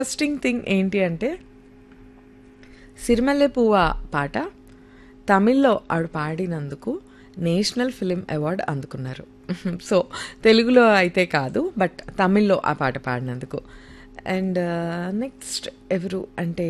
interesting thing ఏంటి అంటే సిరిమల్లె పువ్వ పాట తమిళ్లో ఆవిడ పాడినందుకు నేషనల్ ఫిలిం అవార్డు అందుకున్నారు సో తెలుగులో అయితే కాదు బట్ తమిళ్లో ఆ పాట పాడినందుకు అండ్ నెక్స్ట్ ఎవరు అంటే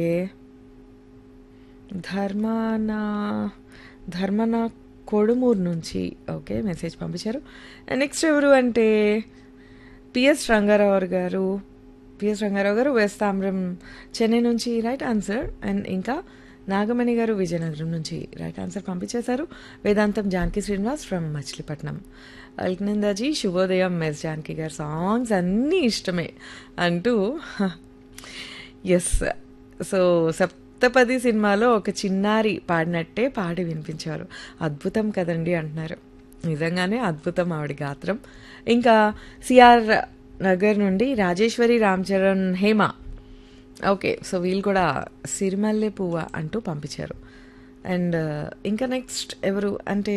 ధర్మానా ధర్మనా కొడుమూరు నుంచి ఓకే మెసేజ్ పంపించారు అండ్ నెక్స్ట్ ఎవరు అంటే పిఎస్ రంగారావు గారు పిఎస్ రంగారావు గారు వేస్తాంబ్రం చెన్నై నుంచి రైట్ ఆన్సర్ అండ్ ఇంకా నాగమణి గారు విజయనగరం నుంచి రైట్ ఆన్సర్ పంపించేశారు వేదాంతం జానకి శ్రీనివాస్ ఫ్రమ్ మచిలీపట్నం అల్కనందాజీ శుభోదయం మెస్ జానకి గారు సాంగ్స్ అన్నీ ఇష్టమే అంటూ ఎస్ సో సప్తపది సినిమాలో ఒక చిన్నారి పాడినట్టే పాడి వినిపించారు అద్భుతం కదండి అంటున్నారు నిజంగానే అద్భుతం ఆవిడ గాత్రం ఇంకా సిఆర్ నగర్ నుండి రాజేశ్వరి రామ్ చరణ్ హేమ ఓకే సో వీళ్ళు కూడా సిరిమల్లె పువ్వ అంటూ పంపించారు అండ్ ఇంకా నెక్స్ట్ ఎవరు అంటే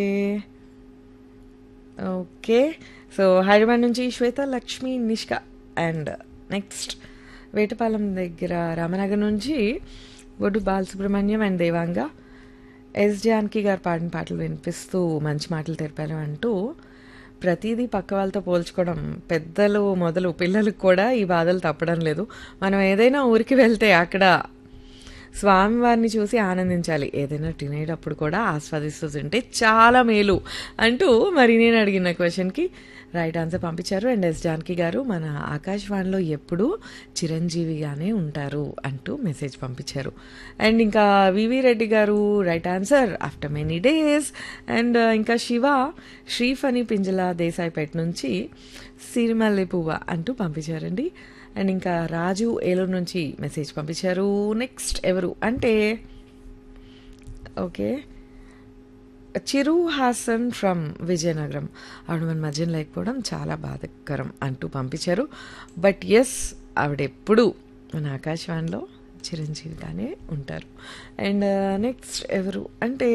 ఓకే సో హైదరాబాద్ నుంచి శ్వేత లక్ష్మి నిష్క అండ్ నెక్స్ట్ వేటపాలెం దగ్గర రామనగర్ నుంచి బొడ్డు బాలసుబ్రహ్మణ్యం అండ్ దేవాంగ ఎస్ జానకి గారు పాడిన పాటలు వినిపిస్తూ మంచి మాటలు తెలిపారు అంటూ ప్రతిదీ పక్క వాళ్ళతో పోల్చుకోవడం పెద్దలు మొదలు పిల్లలకు కూడా ఈ బాధలు తప్పడం లేదు మనం ఏదైనా ఊరికి వెళ్తే అక్కడ స్వామివారిని చూసి ఆనందించాలి ఏదైనా తినేటప్పుడు కూడా ఆస్వాదిస్తూ తింటే చాలా మేలు అంటూ మరి నేను అడిగిన క్వశ్చన్కి రైట్ ఆన్సర్ పంపించారు అండ్ ఎస్ జానకి గారు మన ఆకాశవాణిలో ఎప్పుడూ చిరంజీవిగానే ఉంటారు అంటూ మెసేజ్ పంపించారు అండ్ ఇంకా వివి రెడ్డి గారు right answer after many days and ఇంకా శివ శ్రీఫని పింజల దేశాయిపేట నుంచి సిరిమల్లె పువ్వ అంటూ పంపించారండి అండ్ ఇంకా రాజు ఏలూరు నుంచి మెసేజ్ పంపించారు నెక్స్ట్ ఎవరు అంటే ఓకే చిరు హాసన్ ఫ్రమ్ విజయనగరం ఆవిడ మన మధ్యన లేకపోవడం చాలా బాధకరం అంటూ పంపించారు బట్ ఎస్ ఆవిడ ఎప్పుడు మన ఆకాశవాణిలో చిరంజీవిగానే ఉంటారు అండ్ నెక్స్ట్ ఎవరు అంటే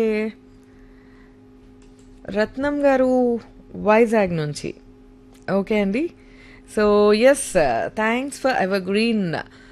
రత్నం గారు వైజాగ్ నుంచి ఓకే అండి so S thanks for evergreen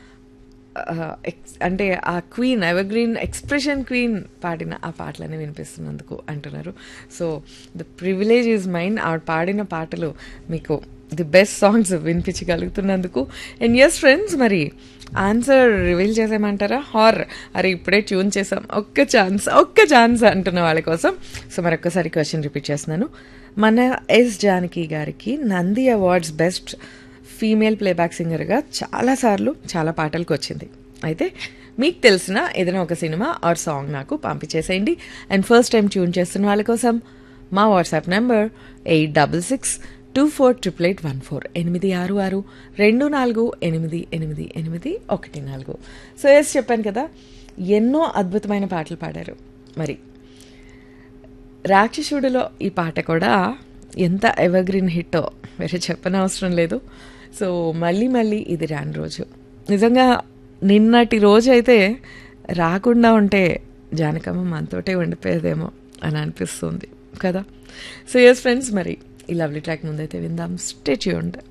అంటే ఆ queen evergreen expression queen పాడిన ఆ పాటలన్నీ వినిపిస్తున్నందుకు అంటున్నారు so the privilege is mine ఆవిడ పాడిన పాటలు మీకు ది బెస్ట్ సాంగ్స్ వినిపించగలుగుతున్నందుకు అండ్ ఎస్ ఫ్రెండ్స్ మరి ఆన్సర్ రివీల్ చేసేయమంటారా హార్ అరే ఇప్పుడే ట్యూన్ చేసాం ఒక్క ఛాన్స్ ఒక్క ఛాన్స్ అంటున్న వాళ్ళ కోసం సో మరొకసారి క్వశ్చన్ రిపీట్ చేస్తున్నాను మన ఎస్ జానకి గారికి Nandi awards best female playback సింగర్గా చాలాసార్లు చాలా పాటలకు వచ్చింది అయితే మీకు తెలిసిన ఏదైనా ఒక సినిమా ఆర్ సాంగ్ నాకు పంపించేసేయండి అండ్ ఫస్ట్ టైం ట్యూన్ చేస్తున్న వాళ్ళ కోసం మా WhatsApp number eight double six two four triple eight one four ఎనిమిది ఆరు ఆరు రెండు నాలుగు ఎనిమిది ఎనిమిది ఎనిమిది ఒకటి నాలుగు సో ఎస్ చెప్పాను కదా ఎన్నో అద్భుతమైన పాటలు పాడారు మరి రాక్షసుడిలో ఈ పాట కూడా ఎంత ఎవర్గ్రీన్ హిట్టో వేరే చెప్పనవసరం లేదు సో మళ్ళీ మళ్ళీ ఇది రాని రోజు నిజంగా నిన్నటి రోజు అయితే రాకుండా ఉంటే జానకమ్మ మనతోటే ఉండిపోయేదేమో అని అనిపిస్తుంది కదా సో ఎస్ ఫ్రెండ్స్ మరి ఈ లవ్లీ ట్రాక్ ముందైతే విందాం స్టేట్యూండ్